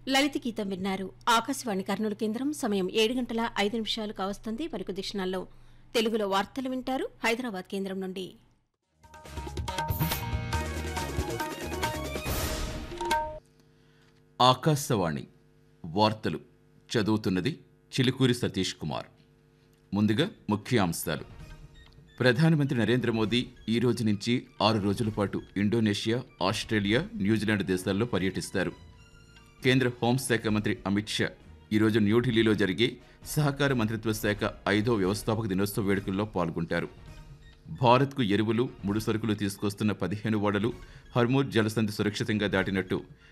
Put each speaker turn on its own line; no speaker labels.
లలిత గీతం విన్నారు ఆకాశవాణి కర్నూలు కేంద్రం సమయం ఏడు గంటల ఐదు నిమిషాలు కావస్తుంది మరికొద్ది క్షణాల్లో తెలుగులో వార్తలు వింటారు హైదరాబాద్ కేంద్రం నుండి
ఆకాశవాణి వార్తలు చదువుతున్నది చిలుకూరి సతీష్ కుమార్ ముందుగా ముఖ్యాంశాలు ప్రధానమంత్రి నరేంద్ర మోదీ ఈ రోజు నుంచి ఆరు రోజుల పాటు ఇండోనేషియా ఆస్ట్రేలియా న్యూజిలాండ్ దేశాల్లో పర్యటిస్తారు కేంద్ర హోంశాఖ మంత్రి అమిత్ షా ఈరోజు న్యూఢిల్లీలో జరిగే సహకార మంత్రిత్వ శాఖ ఐదో వ్యవస్థాపక దినోత్సవ వేడుకల్లో పాల్గొంటారు భారత్కు ఎరువులు ముడి సరుకులు తీసుకొస్తున్న పదిహేను ఓడలు హర్మూర్ జలసంధి సురక్షితంగా దాటినట్టు